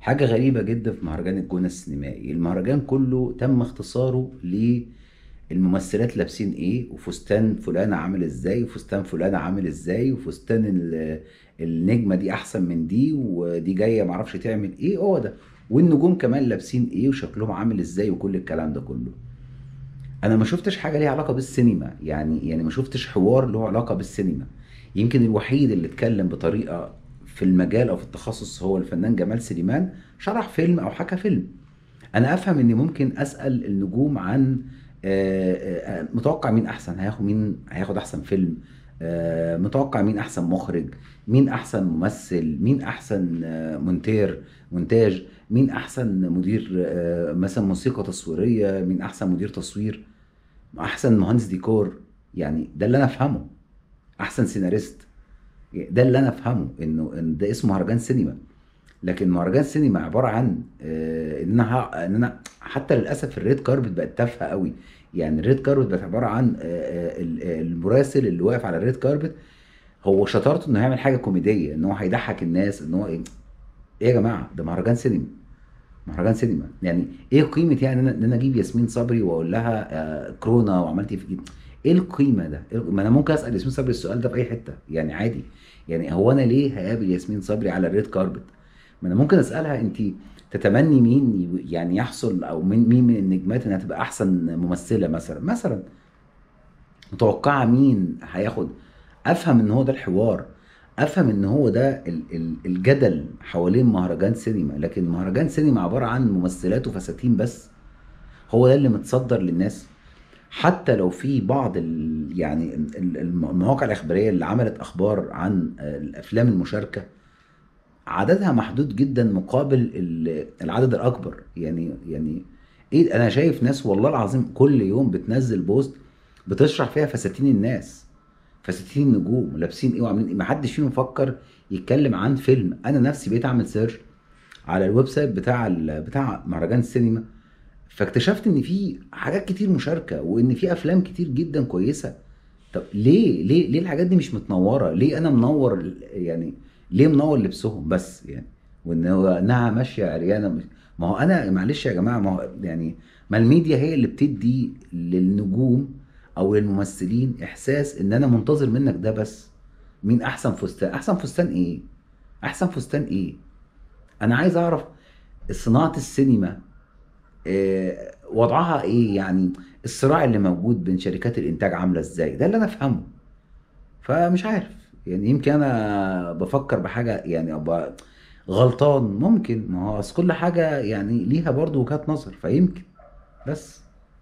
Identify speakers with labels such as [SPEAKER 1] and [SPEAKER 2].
[SPEAKER 1] حاجة غريبة جدا في مهرجان الجونة السينمائي المهرجان كله تم اختصاره للممثلات لابسين ايه وفستان فلانة عامل ازاي وفستان فلانة عامل ازاي وفستان ال- النجمة دي احسن من دي ودي جاية معرفش تعمل ايه هو ده والنجوم كمان لابسين ايه وشكلهم عامل ازاي وكل الكلام ده كله انا ما شفتش حاجه ليها علاقه بالسينما يعني يعني ما شفتش حوار له علاقه بالسينما يمكن الوحيد اللي اتكلم بطريقه في المجال او في التخصص هو الفنان جمال سليمان شرح فيلم او حكى فيلم انا افهم اني ممكن اسال النجوم عن آه، آه، آه، متوقع مين احسن هياخد مين هياخد احسن فيلم آه، متوقع مين احسن مخرج مين احسن ممثل مين احسن آه، مونتير مونتاج مين احسن مدير آه، مثلا موسيقى تصويريه مين احسن مدير تصوير احسن مهندس ديكور يعني ده اللي انا افهمه احسن سيناريست ده اللي انا افهمه انه ان ده اسمه مهرجان سينما لكن مهرجان سينما عباره عن آه، ان انا ه- ان انا حتى للاسف الريد كاربت بقت تافهه قوي يعني الريد كاربت بقت عباره عن آه، آه، ال- آه، المراسل اللي واقف على الريد كاربت هو شطارته انه يعمل حاجه كوميديه ان هو هيضحك الناس ان هو ايه ايه يا جماعه ده مهرجان سينما مهرجان سينما يعني ايه قيمه يعني ان انا إن أنا اجيب ياسمين صبري واقول لها آه كورونا وعملت ايه في إيه؟ ايه القيمه ده إيه- ما انا ممكن اسال ياسمين صبري السؤال ده في اي حته يعني عادي يعني هو انا ليه هقابل ياسمين صبري على الريد كاربت ما انا ممكن اسالها انت تتمني مين ي- يعني يحصل او مين مين من النجمات انها تبقى احسن ممثله مثلا مثلا متوقعه مين هياخد افهم ان هو ده الحوار افهم ان هو ده ال- ال- الجدل حوالين مهرجان سينما لكن مهرجان سينما عباره عن ممثلات وفساتين بس هو ده اللي متصدر للناس حتى لو في بعض ال يعني ال- ال- المواقع الاخباريه اللي عملت اخبار عن آه، الافلام المشاركه عددها محدود جدا مقابل ال- العدد الاكبر يعني يعني ايه انا شايف ناس والله العظيم كل يوم بتنزل بوست بتشرح فيها فساتين الناس فساتين النجوم لابسين ايه وعاملين ايه محدش فيهم فكر يتكلم عن فيلم انا نفسي بقيت اعمل سيرش على الويب سايت بتاع ال- بتاع مهرجان السينما فاكتشفت ان في حاجات كتير مشاركه وان في افلام كتير جدا كويسه طب ليه ليه ليه الحاجات دي مش متنوره ليه انا منور ال- يعني ليه منور لبسهم بس يعني وان هو انها ماشيه عريانه مش- ما هو انا معلش يا جماعه ما هو يعني ما الميديا هي اللي بتدي للنجوم او للممثلين احساس ان انا منتظر منك ده بس مين احسن فستان احسن فستان ايه احسن فستان ايه انا عايز اعرف صناعه السينما آه، وضعها ايه يعني الصراع اللي موجود بين شركات الانتاج عامله ازاي ده اللي انا افهمه فمش عارف يعني يمكن انا بفكر بحاجه يعني ابقى غلطان ممكن ما هو أصل كل حاجه يعني ليها برضو وجهات نظر فيمكن بس